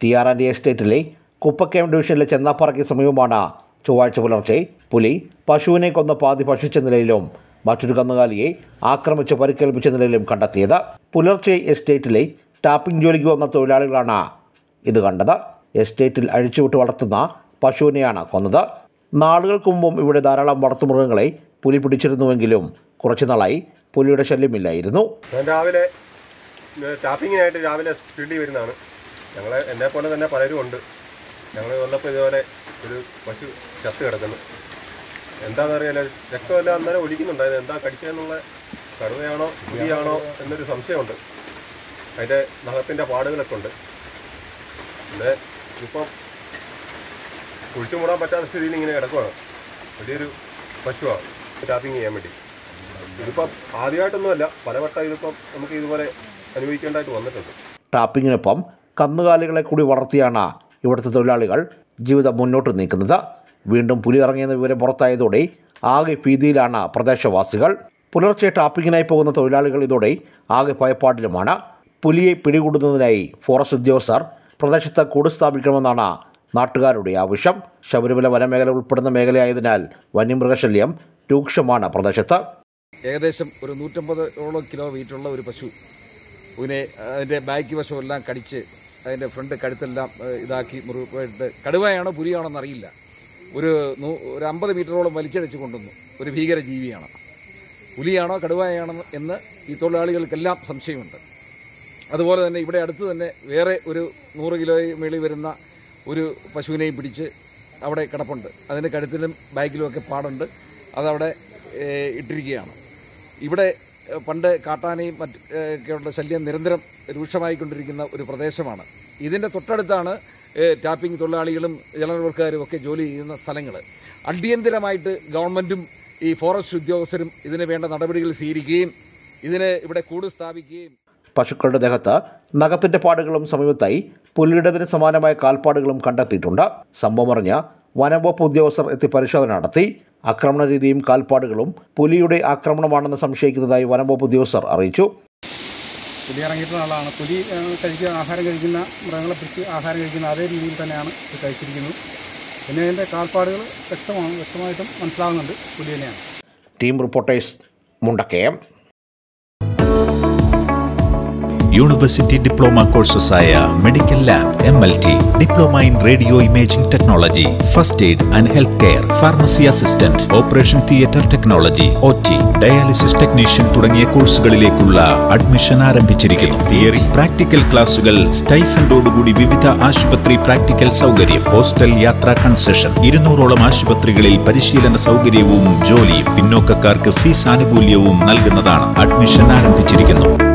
T R and എസ്റ്റേറ്റിലെ കുപ്പക്കയം ഡിവിഷനിലെ ചെന്നാപ്പാറയ്ക്ക് സമീപമാണ് ചൊവ്വാഴ്ച പുലർച്ചെ പുലി പശുവിനെ കൊന്ന പാതി ഭക്ഷിച്ച നിലയിലും മറ്റൊരു കന്നുകാലിയെ ആക്രമിച്ച് പരിക്കേൽപ്പിച്ച നിലയിലും കണ്ടെത്തിയത് പുലർച്ചെ എസ്റ്റേറ്റിലെ ടാപ്പിംഗ് ജോലിക്ക് വന്ന തൊഴിലാളികളാണ് ഇത് കണ്ടത് എസ്റ്റേറ്റിൽ അഴിച്ചുവിട്ട് വളർത്തുന്ന പശുവിനെയാണ് കൊന്നത് നാളുകൾക്ക് മുമ്പും ഇവിടെ ധാരാളം വളർത്തുമൃഗങ്ങളെ പുലി പിടിച്ചിരുന്നുവെങ്കിലും കുറച്ചു നാളായി പുലിയുടെ ശല്യമില്ലായിരുന്നു ഞാൻ രാവിലെ ഏഹ്, ടാപ്പിങ്ങിനായിട്ട് രാവിലെ ഫീൽഡിൽ വരുന്നതാണ് ഞങ്ങൾ എന്നെ പോലെ തന്നെ പലരും ഉണ്ട് ഞങ്ങൾ വന്നപ്പോൾ ഇതുപോലെ ഒരു പശു ചത്ത് കിടക്കുന്നു എന്താണെന്ന് അറിയാലോ രക്തമെല്ലാം അന്നേരം ഒലിക്കുന്നുണ്ടായത് എന്താ കടിച്ചതെന്നുള്ള കടുവയാണോ പുലിയാണോ എന്നൊരു സംശയമുണ്ട് അതിൻ്റെ നഖത്തിൻ്റെ പാടുകളൊക്കെ ഉണ്ട് പിന്നെ ഇപ്പം കുഴിച്ചു മൂടാൻ പറ്റാത്ത സ്ഥിതിയിൽ ഇങ്ങനെ കിടക്കുവാണ് വലിയൊരു പശുവാണ് ടാപ്പിങ് ചെയ്യാൻ വേണ്ടി ഇതിപ്പം ആദ്യമായിട്ടൊന്നുമല്ല പലവട്ടം ഇതിപ്പം നമുക്ക് ഇതുപോലെ അനുഭവിക്കേണ്ടതായിട്ട് വന്നിട്ടുണ്ട് ടാപ്പിങ്ങിനൊപ്പം കന്നുകാലികളെ കൂടി വളർത്തിയാണ് ഇവിടുത്തെ തൊഴിലാളികൾ ജീവിതം മുന്നോട്ട് നീക്കുന്നത് വീണ്ടും പുലി ഇറങ്ങിയെന്ന വിവരം പുറത്തായതോടെ ആകെ ഭീതിയിലാണ് പ്രദേശവാസികൾ പുലർച്ചെ ടാപ്പിങ്ങിനായി പോകുന്ന തൊഴിലാളികൾ ഇതോടെ ആകെ ഭയപ്പാടിലുമാണ് പുലിയെ പിടികൂടുന്നതിനായി ഫോറസ്റ്റ് ഉദ്യോഗസ്ഥർ പ്രദേശത്ത് കൂട് സ്ഥാപിക്കണമെന്നാണ് നാട്ടുകാരുടെ ആവശ്യം ശബരിമല വനമേഖല ഉൾപ്പെടുന്ന മേഖലയായതിനാൽ വന്യമൃഗശല്യം രൂക്ഷമാണ് പ്രദേശത്ത് ഏകദേശം ഒരു നൂറ്റമ്പതോളം കിലോ വെയിറ്റുള്ള ഒരു പശു ഇതിനെ അതിൻ്റെ ബാക്ക് വശമെല്ലാം കടിച്ച് അതിൻ്റെ ഫ്രണ്ട് കഴുത്തെല്ലാം ഏഹ്, ഇതാക്കി മുറിവായിട്ട് കടുവയാണോ പുലിയാണോ എന്നറിയില്ല ഒരു നൂ- ഒരു അമ്പത് മീറ്ററോളം വലിച്ചടിച്ച് കൊണ്ടുവന്നു ഒരു ഭീകര ജീവിയാണ് പുലിയാണോ കടുവയാണോ എന്ന് ഈ തൊഴിലാളികൾക്കെല്ലാം സംശയമുണ്ട് അതുപോലെ തന്നെ ഇവിടെ അടുത്ത് തന്നെ വേറെ ഒരു നൂറ് കിലോയിൽ മേളിൽ വരുന്ന ഒരു പശുവിനെയും പിടിച്ച് അവിടെ കിടപ്പുണ്ട് അതിൻ്റെ കഴുത്തിലും ബാക്കിലും ഒക്കെ പാടുണ്ട് അതവിടെ ഏഹ്, ഇട്ടിരിക്കുകയാണ് ഇവിടെ ഏഹ്, പണ്ട് കാട്ടാനയും മറ്റ് ഏഹ്, ഒക്കെയുള്ള ശല്യം നിരന്തരം രൂക്ഷമായിക്കൊണ്ടിരിക്കുന്ന ഒരു പ്രദേശമാണ് ഇതിൻ്റെ തൊട്ടടുത്താണ് ഏഹ്, ടാപ്പിംഗ് തൊഴിലാളികളും ജലവർക്കാരും ഒക്കെ ജോലി ചെയ്യുന്ന സ്ഥലങ്ങൾ അടിയന്തരമായിട്ട് ഗവൺമെൻറ്റും ഈ ഫോറസ്റ്റ് ഉദ്യോഗസ്ഥരും ഇതിന് വേണ്ട നടപടികൾ സ്വീകരിക്കുകയും ഇതിന് ഇവിടെ കൂട് സ്ഥാപിക്കുകയും പശുക്കളുടെ ദേഹത്ത് നഖത്തിന്റെ പാടുകളും സമീപത്തായി പുലിയുടേതിന് സമാനമായ കാൽപ്പാടുകളും കണ്ടെത്തിയിട്ടുണ്ട് സംഭവം അറിഞ്ഞ വനംവകുപ്പ് ഉദ്യോഗസ്ഥർ എത്തി പരിശോധന നടത്തി ആക്രമണ രീതിയും കാൽപ്പാടുകളും പുലിയുടെ ആക്രമണമാണെന്ന് സംശയിക്കുന്നതായി വനംവകുപ്പ് ഉദ്യോഗസ്ഥർ അറിയിച്ചു പുലി ഇറങ്ങിയിട്ടുള്ള ആളാണ് പുലി ഏഹ്, കഴിക്കുന്ന ആഹാരം കഴിക്കുന്ന മൃഗങ്ങളെ പിടിച്ച് ആഹാരം കഴിക്കുന്ന അതേ രീതിയിൽ തന്നെയാണ് ഇത് കഴിച്ചിരിക്കുന്നത് പിന്നെ അതിൻ്റെ കാൽപ്പാടുകൾ വ്യക്തമാണ് വ്യക്തമായിട്ടും മനസ്സിലാകുന്നുണ്ട് പുലി തന്നെയാണ് team reporters Mundakkayam university diploma കോഴ്സസായ medical lab M L T diploma in radio imaging technology first aid and health care pharmacy assistant operation theatre technology O T dialysis technician തുടങ്ങിയ കോഴ്സുകളിലേക്കുള്ള അഡ്മിഷൻ ആരംഭിച്ചിരിക്കുന്നു തിയറി പ്രാക്ടിക്കൽ ക്ലാസുകൾ സ്റ്റൈഫൻഡോടുകൂടി വിവിധ ആശുപത്രി practical സൗകര്യം hostel യാത്രാ കൺസെഷൻ ഇരുന്നൂറോളം ആശുപത്രികളിൽ പരിശീലന സൗകര്യവും ജോലിയും പിന്നോക്കക്കാർക്ക് ഫീസ് ആനുകൂല്യവും നൽകുന്നതാണ് അഡ്മിഷൻ ആരംഭിച്ചിരിക്കുന്നു